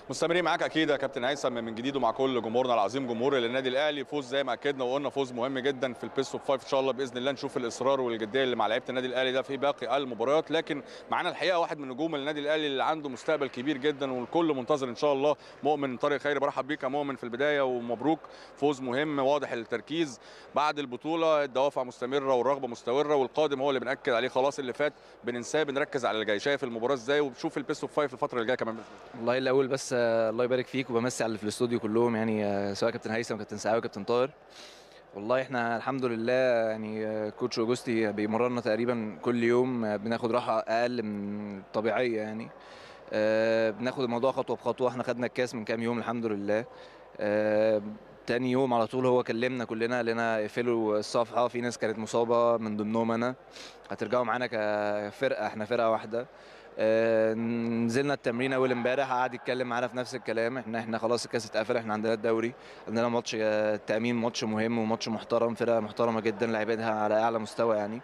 مستمرين معاك اكيد يا كابتن هيثم من جديد ومع كل جمهورنا العظيم جمهور النادي الاهلي فوز زي ما اكدنا وقلنا فوز مهم جدا في البيست اوف فايف ان شاء الله باذن الله نشوف الاصرار والجديه اللي مع لعيبه النادي الاهلي ده في باقي المباريات لكن معانا الحقيقه واحد من نجوم النادي الاهلي اللي عنده مستقبل كبير جدا والكل منتظر ان شاء الله مؤمن طارق خيري برحب بيك يا مؤمن في البدايه ومبروك فوز مهم واضح التركيز بعد البطوله الدوافع مستمره والرغبه مستمره والقادم هو اللي بناكد عليه خلاص اللي فات بننساه بنركز على اللي جاي شايف المباراه ازاي وبتشوف البيست اوف فايف الفتره اللي جايه كمان والله الاول بس آه، الله يبارك فيك وبمسي على اللي في الاستوديو كلهم يعني آه، سواء كابتن هيثم كابتن سعاوي كابتن طاهر والله احنا الحمد لله يعني آه، كوتش اوجوستي بيمرنا تقريبا كل يوم آه، بناخد راحه اقل من الطبيعيه يعني آه، بناخد الموضوع خطوه بخطوه احنا خدنا الكاس من كام يوم الحمد لله آه، تاني يوم على طول هو كلمنا كلنا قال لنا اقفلوا الصفحه في ناس كانت مصابه من ضمنهم انا هترجعوا معانا كفرقه احنا فرقه واحده آه، نزلنا التمرين اول امبارح قعد يتكلم معانا في نفس الكلام احنا احنا خلاص الكاس اتقفل احنا عندنا الدوري عندنا ماتش آه، التامين ماتش مهم وماتش محترم فرقه محترمه جدا لعيبتها على اعلى مستوى يعني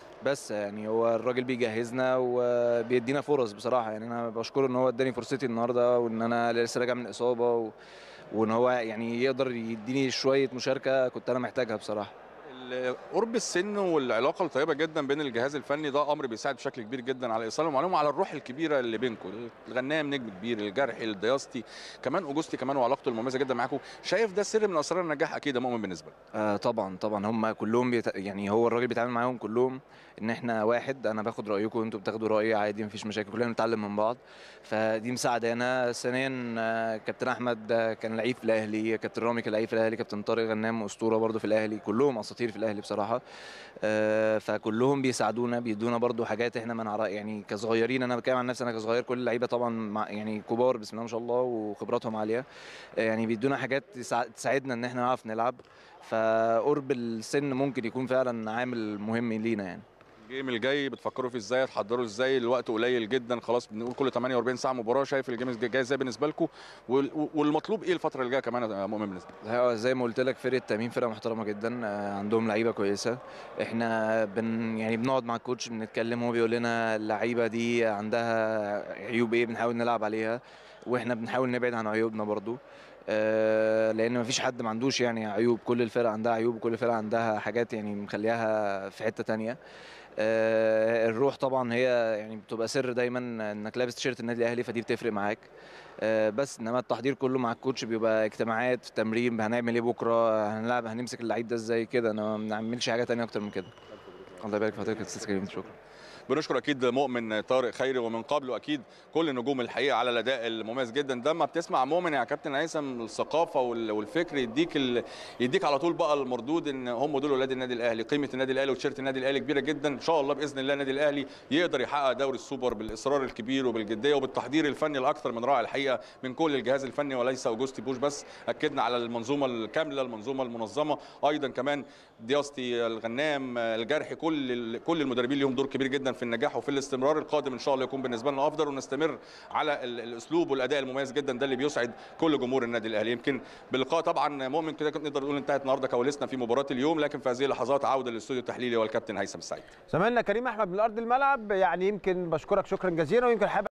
بس يعني هو الراجل بيجهزنا وبيدينا فرص بصراحه يعني انا بشكره ان هو اداني فرصتي النهارده وان انا لسه راجع من اصابه و... وان هو يعني يقدر يديني شويه مشاركه كنت انا محتاجها بصراحه ال- قرب السن والعلاقه الطيبه جدا بين الجهاز الفني ده امر بيساعد بشكل كبير جدا على ايصال المعلومه على الروح الكبيره اللي بينكم الغنام نجم كبير الجرحي الدياستي كمان اوجوستي كمان وعلاقته المميزه جدا معاكم شايف ده سر من اسرار النجاح اكيد يا مؤمن بالنسبه لك آه طبعا طبعا هم كلهم بيت... يعني هو الراجل بيتعامل معاهم كلهم ان احنا واحد انا باخد رايكم وانتوا بتاخدوا رايي عادي مفيش مشاكل كلنا بنتعلم من بعض فدي مساعدانا ثانيا آه، كابتن احمد آه، كان لعيب في الاهلي كابتن رامي كان لعيب في الاهلي كابتن طارق غنام اسطوره برضو في الاهلي كلهم اساطير في الاهلي بصراحه آه، فكلهم بيساعدونا بيدونا برضو حاجات احنا ما نعرف يعني كصغيرين انا بتكلم عن نفسي انا كصغير كل اللعيبه طبعا مع يعني كبار بسم الله ما شاء الله وخبراتهم عاليه آه، يعني بيدونا حاجات تساع- تساعدنا ان احنا نعرف نلعب فقرب السن ممكن يكون فعلا عامل مهم لينا يعني الجيم الجاي بتفكروا فيه ازاي تحضروا ازاي الوقت قليل جدا خلاص بنقول كل 48 ساعه مباراه شايف الجيم الجاي ازاي بالنسبه لكم وال- والمطلوب ايه الفتره اللي جايه كمان يا مؤمن بالنسبه لك هو زي ما قلت لك فرقه تامين فرقه محترمه جدا آه، عندهم لعيبه كويسه احنا بن يعني بنقعد مع الكوتش بنتكلم هو بيقول لنا اللعيبه دي عندها عيوب ايه بنحاول نلعب عليها واحنا بنحاول نبعد عن عيوبنا برضو آه، لان مفيش حد ما عندوش يعني عيوب كل الفرق عندها عيوب وكل فرقه عندها حاجات يعني مخليها في حته تانية آه، الروح طبعا هي يعني بتبقى سر دايما انك لابس تيشيرت النادي الاهلي فدي بتفرق معاك آه، بس انما التحضير كله مع الكوتش بيبقى اجتماعات تمرين هنعمل ايه بكره هنلعب هنمسك اللعيب ده ازاي كده انا ما بنعملش حاجه تانية اكتر من كده الله يبارك في حضرتك يا استاذ كريم شكرا بنشكر اكيد مؤمن طارق خيري ومن قبله اكيد كل نجوم الحقيقه على الاداء المميز جدا ده ما بتسمع مؤمن يا كابتن هيثم الثقافه وال- والفكر يديك ال... يديك على طول بقى المردود ان هم دول اولاد النادي الاهلي قيمه النادي الاهلي وتيشيرت النادي الاهلي كبيره جدا ان شاء الله باذن الله النادي الاهلي يقدر يحقق دوري السوبر بالاصرار الكبير وبالجديه وبالتحضير الفني الاكثر من رائع الحقيقه من كل الجهاز الفني وليس اوجوستي بوش بس اكدنا على المنظومه الكامله المنظومه المنظمه ايضا كمان دياستي الغنام الجرحي كل ال- كل المدربين لهم دور كبير جدا في النجاح وفي الاستمرار القادم ان شاء الله يكون بالنسبه لنا افضل ونستمر على ال- الاسلوب والاداء المميز جدا ده اللي بيسعد كل جمهور النادي الاهلي يمكن بلقاء طبعا مؤمن كده كنت نقدر نقول انتهت النهارده كواليسنا في مباراه اليوم لكن في هذه اللحظات عوده للاستوديو التحليلي والكابتن هيثم السعيد زميلنا كريم احمد من ارض الملعب يعني يمكن بشكرك شكرا جزيلا ويمكن حابب